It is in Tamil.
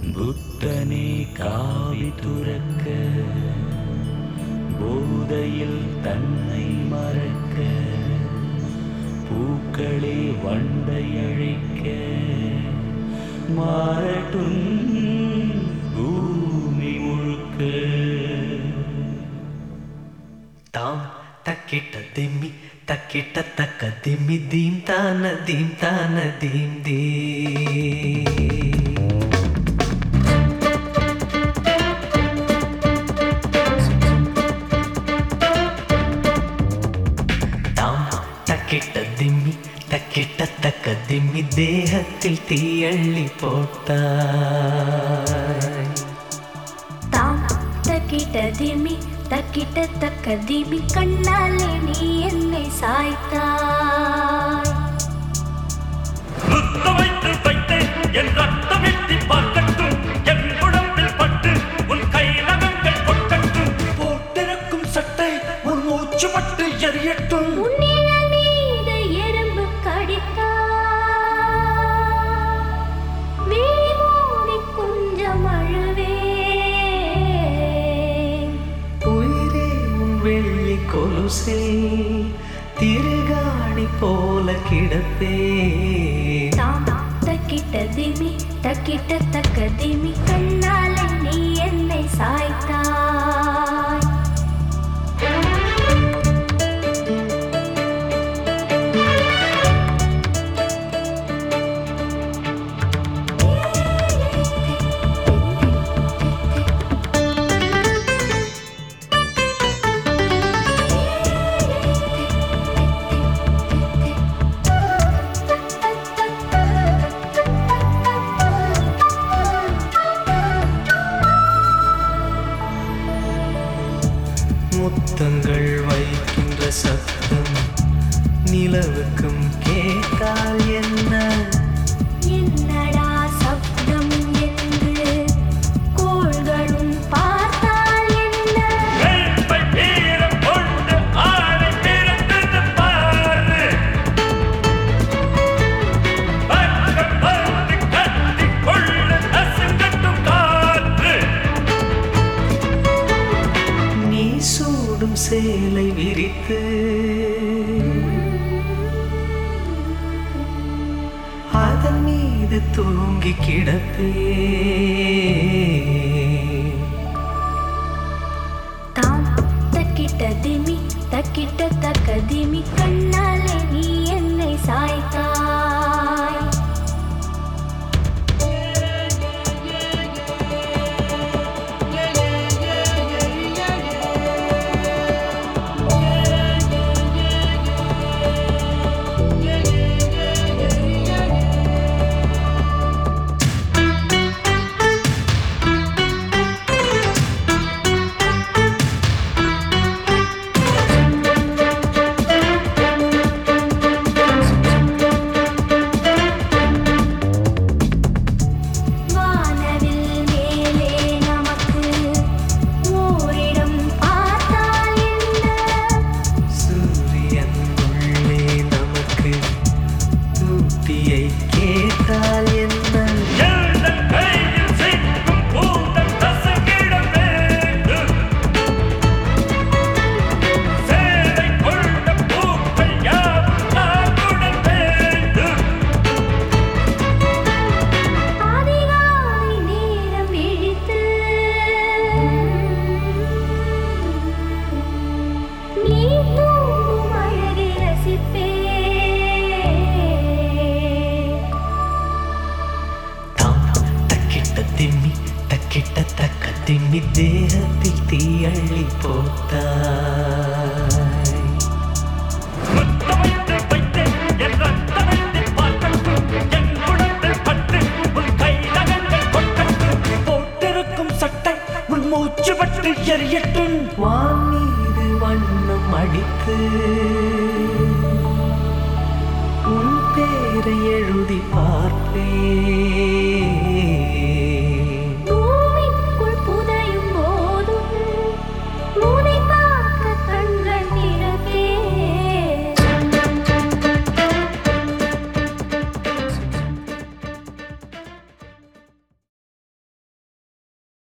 புத்தனே காவி துறக்க போதையில் தன்னை மறக்க பூக்களே வண்டை அழைக்க மாறட்டும் பூமி முழுக்க தாம் தக்கிட்ட திம்மி தக்கிட்ட தக்க திம்மி தீம் தான தீம் தான தீம் தீ தாம் தக்கிட்ட திம்மி தக்கிட்ட தக்க திம்மி தேகத்தில் தீயள்ளி போட்டாய் தாம் தக்கிட்ட திமி தக்கிட்ட தக்க திமி கண்ணாலே நீ என்னை சாய்த்தாய் முத்த வைத்து வைத்தேன் என் ரத்தம் எட்டி பார்க்கட்டும் என் உடம்பில் பட்டு உன் கை நகங்கள் கொட்டட்டும் போட்டிருக்கும் சட்டை உன் மூச்சு பட்டு எரியட்டும் உன்னிழல் மீது எறும்பு கடித்தாய் விழி மூடி கொஞ்சம் அழுவேன் உயிரே உன் வெள்ளி கொலுசில் திருகாணி போல கிடப்பே தாம் தக்கிட்ட திமி தக்கிட்ட தக்க திமி கண்ணாலே நீ என்னை சாய்த்தாய் முத்தங்கள் வைக்கின்ற சத்தம் நிலவுக்கும் கேட்டால் என்ன என்னடா சப்தம் என்று கோள்களும் பார்த்தால் என்ன வேள்வை வீரம் கொண்டு ஆணை பிறந்தது பாரு பக்கம் வந்து கத்திக் கொள்ள நசுங்கட்டும் காற்று நீ சூடும் சேலை விரித்து அதன் மீது தூங்கி கிடப்பே தாம் தக்கிட்ட திமி தக்கிட்ட தக்க திமி கண்ணாலே நீ என்னை சாய்த்தாய் வானவில் மேலே நமக்கு ஓரிடம் பார்த்தால் என்ன சூரியன் உள்ளே நமக்கு தூட்டியை கேட்டால் என்ன எழுதல் கையில் சிக்கும் கூட்டம் நசுங்கிட வேண்டும் சேலை கொண்ட பூக்கள் யாவும் நாட்டுடன் வேண்டும் அதிகாலை நேரம் விழித்து நீ தூங்கும் அழகை ரசிப்பேன் தாம் தக்கிட்ட திம்மி தக்கிட்ட தக்க திம்மி தேகத்தில் தீயள்ளி போட்டாய் முத்தமைத்து வைத்தேன் என் ரத்தமைத்து பார்க்கட்டும் என் உடம்பில் பட்டு உன் கை நகங்கள் கொட்டட்டும் போட்டிருக்கும் சட்டை உன் மூச்சு பட்டு எரியட்டும் வான் மீது வண்ணம் அடித்து உன் பேரை எழுதி பார்ப்பேன்